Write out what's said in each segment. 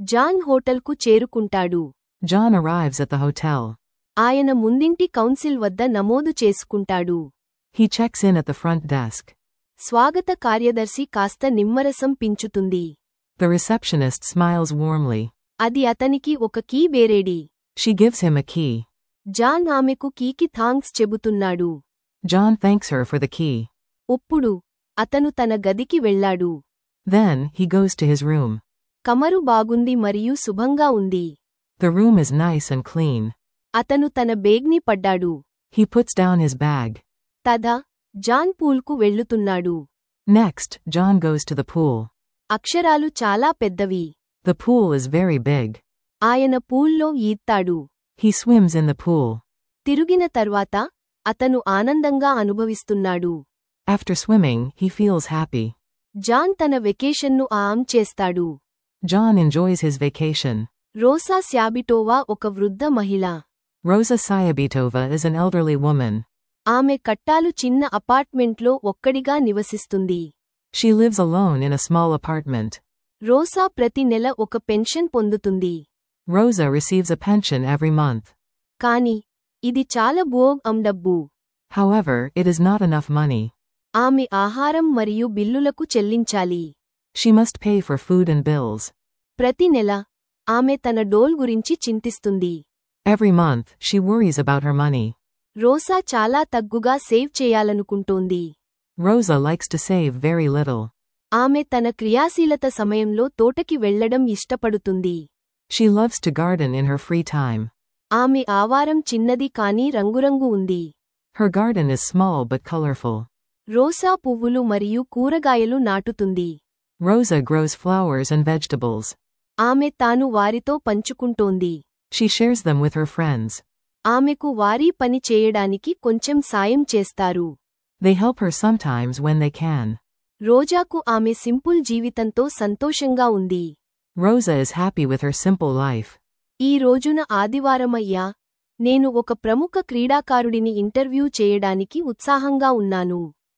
John హోటల్కు చేరుకుంటాడు John arrives at the hotel. ఆయన ముందింటి కౌన్సిల్ వద్ద నమోదు చేసుకుంటాడు He checks in at the front desk. స్వాగత కార్యదర్శి కాస్త నిమ్మరసం పించుతుంది The receptionist smiles warmly. అది అతనికి ఒక కీ వేరేడి She gives him a key. John ఆమెకు కీకి థాంక్స్ చెబుతున్నాడు John thanks her for the key. ఉప్పుడు అతను తన గదికి వెళ్ళాడు Then, he goes to his room. కమరు బాగుంది మరియు శుభంగా ఉంది The room is nice and clean. అతను తన బేగ్ని పడ్డాడు He puts down his bag. తద జాన్ పూల్కు వెళ్ళుతున్నాడు Next, John goes to the pool. అక్షరాలు చాలా పెద్దవి The pool is very big. ఆయన పూల్లో ఈత్తాడు He swims in the pool. తిరిగిన తర్వాత అతను ఆనందంగా అనుభవిస్తున్నాడు After swimming, he feels happy. John తన వెకేషన్ను ఆమ్ చేస్తాడు John enjoys his vacation. రోసా శాబిటోవా ఒక వృద్ధ మహిళ Rosa Sayabitova is an elderly woman. ఆమె కట్టాలు చిన్న అపార్ట్మెంట్లో ఒక్కడిగా నివసిస్తుంది She lives alone in a small apartment. రోసా ప్రతి నెల ఒక పెన్షన్ పొందుతుంది Rosa receives a pension every month. కాని ఇది చాలా బోగ్ అం డబ్బు However, it is not enough money. ఆమె ఆహారం మరియు బిల్లులకు చెల్లించాలి She must pay for food and bills. ప్రతి నెల ఆమె తన డోల్ గురించి చింతిస్తుంది Every month, she worries about her money. Rosa చాలా తగ్గుగా సేవ్ చేయాలనుకుంటోంది Rosa likes to save very little. ఆమె తన క్రియాశీలత సమయంలో తోటకి వెళ్లడం ఇష్టపడుతుంది She loves to garden in her free time. ఆమె ఆవారం చిన్నది కానీ రంగురంగు ఉంది Her garden is small but colorful. రోసా పువ్వులు మరియు కూరగాయలు నాటుతుంది Rosa grows flowers and vegetables. ఆమె తాను వారితో పంచుకుంటోంది She shares them with her friends. ఆమెకు వారీ పని చేయడానికి కొంచెం సాయం చేస్తారు They help her sometimes when they can. రోజాకు ఆమె సింపుల్ జీవితంతో సంతోషంగా ఉంది Rosa is happy with her simple life. ఈ రోజున ఆదివారమయ్యా నేను ఒక ప్రముఖ క్రీడాకారుడిని ఇంటర్వ్యూ చేయడానికి ఉత్సాహంగా ఉన్నాను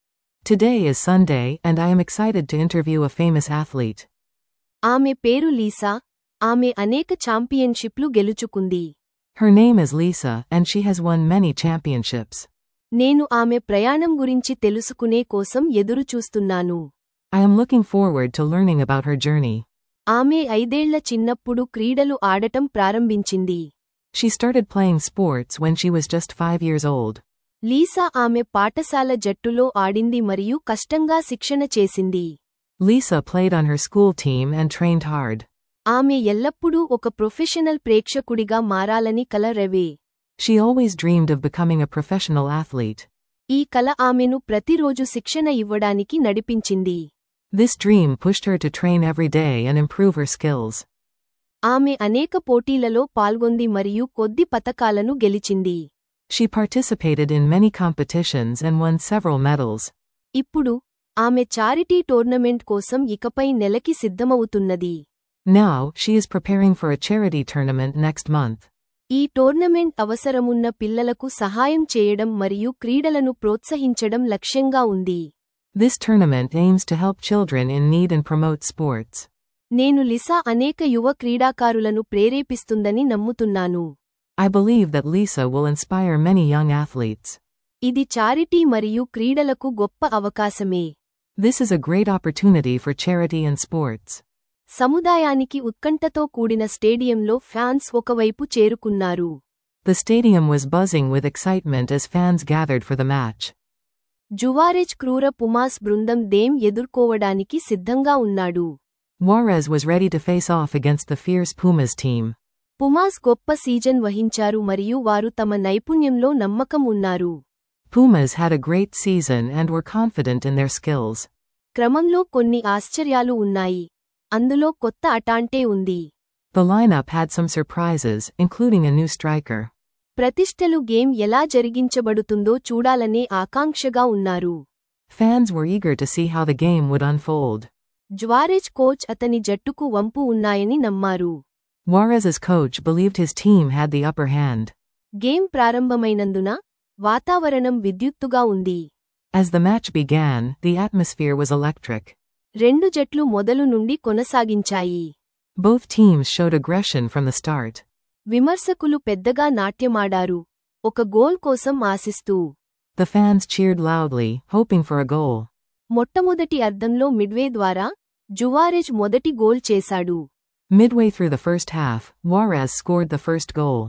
Today is Sunday, and I am excited to interview a famous athlete. ఆమె పేరు లీసా ఆమె అనేక ఛాంపియన్షిప్లు గెలుచుకుంది Her name is Lisa, and she has won many championships. నేను ఆమె ప్రయాణం గురించి తెలుసుకునే కోసం ఎదురుచూస్తున్నాను I am looking forward to learning about her journey. ఆమె ఐదేళ్ల చిన్నప్పుడు క్రీడలు ఆడటం ప్రారంభించింది She started playing sports when she was just five years old. Lisa ఆమె పాఠశాల జట్టులో ఆడింది మరియు కష్టంగా శిక్షణ చేసింది Lisa played on her school team and trained hard. ఆమె ఎల్లప్పుడూ ఒక ప్రొఫెషనల్ ప్రేక్షకుడిగా మారాలని కల రవే She always dreamed of becoming a professional athlete. ఈ కల ఆమెను ప్రతిరోజు శిక్షణ ఇవ్వడానికి నడిపించింది This dream pushed her to train every day and improve her skills. ఆమె అనేక పోటీలలో పాల్గొంది మరియు కొద్ది పతకాలను గెలిచింది She participated in many competitions and won several medals. ఇప్పుడు ఆమె చారిటీ టోర్నమెంట్ కోసం ఇకపై నెలకి సిద్ధమవుతున్నది Now, she is preparing for a charity tournament next month. ఈ టోర్నమెంట్ అవసరమున్న పిల్లలకు సహాయం చేయడం మరియు క్రీడలను ప్రోత్సహించడం లక్ష్యంగా ఉంది This tournament aims to help children in need and promote sports. నేను లిసా అనేక యువ క్రీడాకారులను ప్రేరేపిస్తుందని నమ్ముతున్నాను I believe that Lisa will inspire many young athletes. ఇది చారిటీ మరియు క్రీడలకు గొప్ప అవకాశమే This is a great opportunity for charity and sports. సముదాయానికి ఉత్కంఠతో కూడిన స్టేడియంలో ఫ్యాన్స్ ఒకవైపు చేరుకున్నారు The stadium was buzzing with excitement as fans gathered for the match. జువారెజ్ క్రూర పుమాస్ బృందం దేం ఎదుర్కోవడానికి సిద్ధంగా ఉన్నాడు Juarez was ready to face off against the fierce Pumas team. పుమాస్ గొప్ప సీజన్ వహించారు మరియు వారు తమ నైపుణ్యంలో నమ్మకం ఉన్నారు Pumas had a great season and were confident in their skills. క్రమంలో కొన్ని ఆశ్చర్యాలు ఉన్నాయి అందులో కొత్త అటాంటే ఉంది The lineup had some surprises, including a new striker. ప్రతిష్టలు గేమ్ ఎలా జరిగించబడుతుందో చూడాలనే ఆకాంక్షగా ఉన్నారు Fans were eager to see how the game would unfold. Juarez coach అతని జట్టుకు వంపు ఉన్నాయని నమ్మారు Juarez's coach believed his team had the upper hand. Game ప్రారంభమైనందున వాతావరణం విద్యుత్తుగా ఉంది As the match began, the atmosphere was electric. రెండు జట్లు మొదలు నుండి కొనసాగించాయి Both teams showed aggression from the start. విమర్శకులు పెద్దగా నాట్యమాడారు ఒక గోల్ కోసం ఆశిస్తూ The fans cheered loudly, hoping for a goal. మొట్టమొదటి అర్ధంలో మిడ్వే ద్వారా జువారెజ్ మొదటి గోల్ చేశాడు Midway through the first half, Juarez scored the first goal.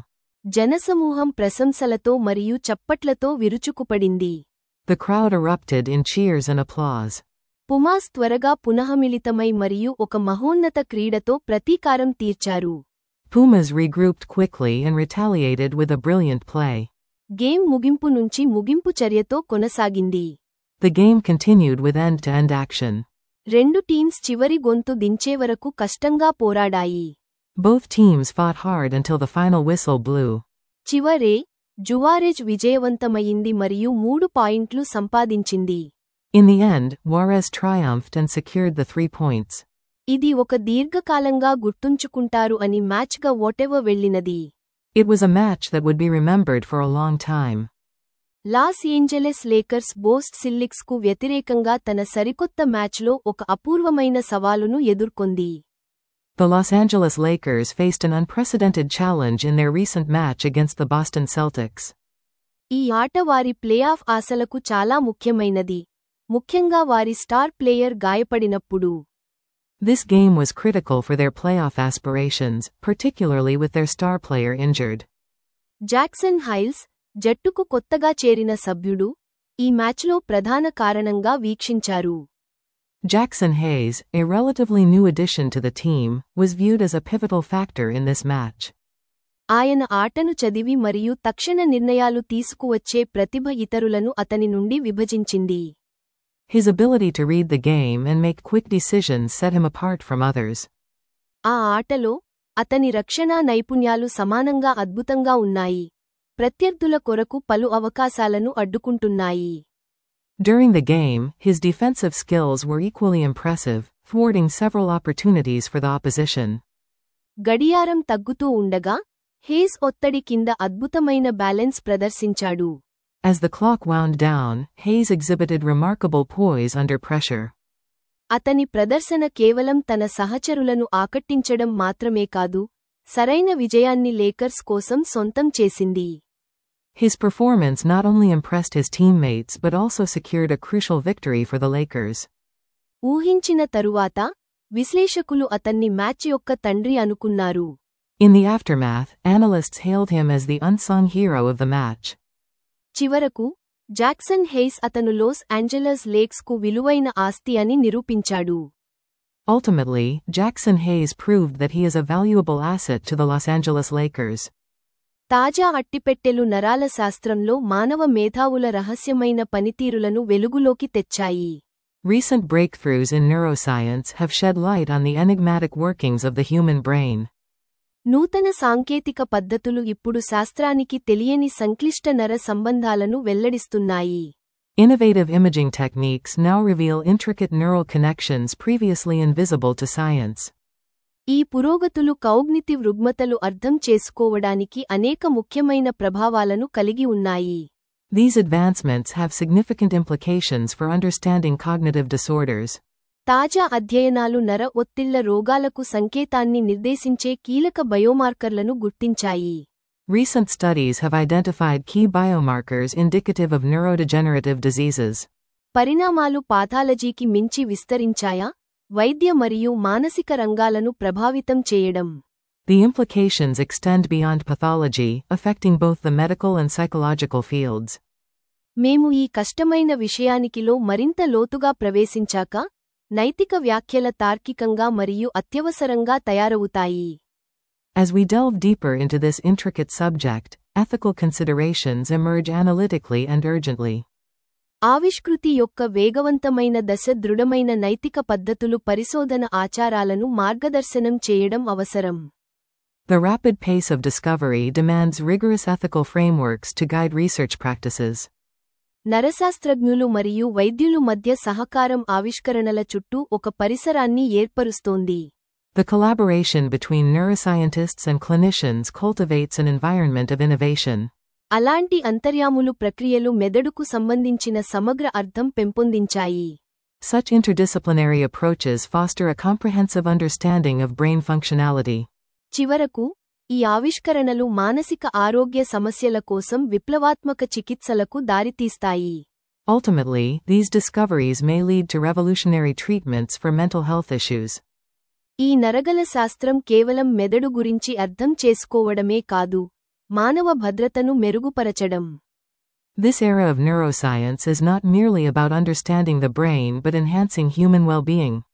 జనసమూహం ప్రశంసలతో మరియు చప్పట్లతో విరుచుకుపడింది The crowd erupted in cheers and applause. పుమాస్ త్వరగా పునఃమిళితమై మరియు ఒక మహోన్నత క్రీడతో ప్రతీకారం తీర్చారు Pumas regrouped quickly and retaliated with a brilliant play. Game ముగింపు నుంచి ముగింపు చర్యతో కొనసాగింది The game continued with end to end action. రెండు టీమ్స్ చివరి గొంతు దించే వరకు కష్టంగా పోరాడాయి Both teams fought hard until the final whistle blew. చివరే జువారెజ్ విజయవంతమయింది మరియు మూడు పాయింట్లు సంపాదించింది In the end, Juarez triumphed and secured the three points. ఇది ఒక దీర్ఘకాలంగా గుర్తుంచుకుంటారు అని మ్యాచ్గా ఓటెవ వెళ్ళినది It was a match that would be remembered for a long time. Los Angeles Lakers Boston సిల్లిక్స్కు వ్యతిరేకంగా తన సరికొత్త మ్యాచ్లో ఒక అపూర్వమైన సవాలును ఎదుర్కొంది The Los Angeles Lakers faced an unprecedented challenge in their recent match against the Boston Celtics. ఈ ఆట వారి ప్లేఆఫ్ ఆశలకు చాలా ముఖ్యమైనది ముఖ్యంగా వారి స్టార్ ప్లేయర్ గాయపడినప్పుడు This game was critical for their playoff aspirations, particularly with their star player injured. Jackson Hayes జట్టుకు కొత్తగా చేరిన సభ్యుడు ఈ మ్యాచ్లో ప్రధాన కారణంగా వీక్షించారు Jackson Hayes, a relatively new addition to the team, was viewed as a pivotal factor in this match. ఆయన ఆటను చదివి మరియు తక్షణ నిర్ణయాలు తీసుకువచ్చే ప్రతిభ ఇతరులను అతని నుండి విభజించింది His ability to read the game and make quick decisions set him apart from others. ఆ ఆటలో అతని రక్షణా నైపుణ్యాలు సమానంగా అద్భుతంగా ఉన్నాయి ప్రత్యర్థుల కొరకు పలు అవకాశాలను అడ్డుకుంటున్నాయి During the game, his defensive skills were equally impressive, thwarting several opportunities for the opposition. గడియారం తగ్గుతూ ఉండగా హేస్ ఒత్తడి కింద అద్భుతమైన బ్యాలెన్స్ ప్రదర్శించాడు As the clock wound down, Hayes exhibited remarkable poise under pressure. అతని ప్రదర్శన కేవలం తన సహచరులను ఆకట్టించడం మాత్రమే కాదు సరైన విజయాన్ని లేకర్స్ కోసం సొంతం చేసింది His performance not only impressed his teammates but also secured a crucial victory for the Lakers. ఊహించిన తరువాత విశ్లేషకులు అతన్ని మ్యాచ్ యొక్క తండ్రి అనుకున్నారు In the aftermath, analysts hailed him as the unsung hero of the match. చివరకు జాక్సన్ హెయిస్ అతను Los Angeles లేక్స్కు విలువైన ఆస్తి అని నిరూపించాడు Ultimately, Jackson Hayes proved that he is a valuable asset to the Los Angeles Lakers. తాజా అట్టిపెట్టెలు నరాల శాస్త్రంలో మానవ మేధావుల రహస్యమైన పనితీరులను వెలుగులోకి తెచ్చాయి Recent breakthroughs in neuroscience have shed light on the enigmatic workings of the human brain. నూతన సాంకేతిక పద్ధతులు ఇప్పుడు శాస్త్రానికి తెలియని సంక్లిష్ట నర సంబంధాలను వెల్లడిస్తున్నాయి Innovative imaging techniques now reveal intricate neural connections previously invisible to science. ఈ పురోగతులు కౌగ్నిటివ్ రుగ్మతలు అర్థం చేసుకోవడానికి అనేక ముఖ్యమైన ప్రభావాలను కలిగి ఉన్నాయి These advancements have significant implications for understanding cognitive disorders. తాజా అధ్యయనాలు నర ఒత్తిళ్ల రోగాలకు సంకేతాన్ని నిర్దేశించే కీలక బయోమార్కర్లను గుర్తించాయి Recent studies have identified key biomarkers indicative of neurodegenerative diseases. పరిణామాలు పాథాలజీకి మించి విస్తరించాయా వైద్య మరియు మానసిక రంగాలను ప్రభావితం చేయడం The implications extend beyond pathology, affecting both the medical and psychological fields. మేము ఈ కష్టమైన విషయానికిలో మరింత లోతుగా ప్రవేశించాక నైతిక వ్యాఖ్యల తార్కికంగా మరియు అత్యవసరంగా తయారవుతాయి As we delve deeper into this intricate subject, ethical considerations emerge analytically and urgently. ఆవిష్కృతి యొక్క వేగవంతమైన దశ దృఢమైన నైతిక పద్ధతులు పరిశోధన ఆచారాలను మార్గదర్శనం చేయడం అవసరం The rapid pace of discovery demands rigorous ethical frameworks to guide research practices. నరశాస్త్రజ్ఞులు మరియు వైద్యులు మధ్య సహకారం ఆవిష్కరణల చుట్టూ ఒక పరిసరాన్ని ఏర్పరుస్తోంది The collaboration between neuroscientists and clinicians cultivates an environment of innovation. అలాంటి అంతర్యాములు ప్రక్రియలు మెదడుకు సంబంధించిన సమగ్ర అర్థం పెంపొందించాయి Such interdisciplinary approaches foster a comprehensive understanding of brain functionality. చివరకు ఈ ఆవిష్కరణలు మానసిక ఆరోగ్య సమస్యల కోసం విప్లవాత్మక చికిత్సలకు దారితీస్తాయి Ultimately, these discoveries may lead to revolutionary treatments for mental health issues. ఈ నరగల శాస్త్రం కేవలం మెదడు గురించి అర్థం చేసుకోవడమే కాదు మానవ భద్రతను మెరుగుపరచడం This era of neuroscience is not merely about understanding the brain but enhancing human well being.